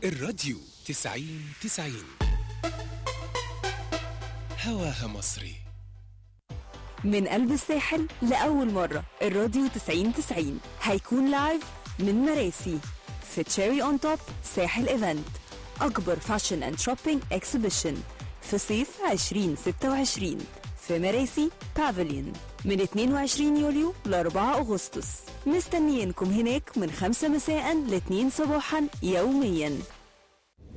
الراديو تسعين تسعين هواها مصري من قلب الساحل لأول مرة الراديو 90 90 هيكون لايف من مراسي في تشيري اون توب ساحل ايفنت أكبر فاشن اند شوبينج اكسبيشن في صيف 2026 في مراسي بافليون من 22 يوليو ل 4 أغسطس مستنيينكم هناك من 5 مساء ل 2 صباحا يوميا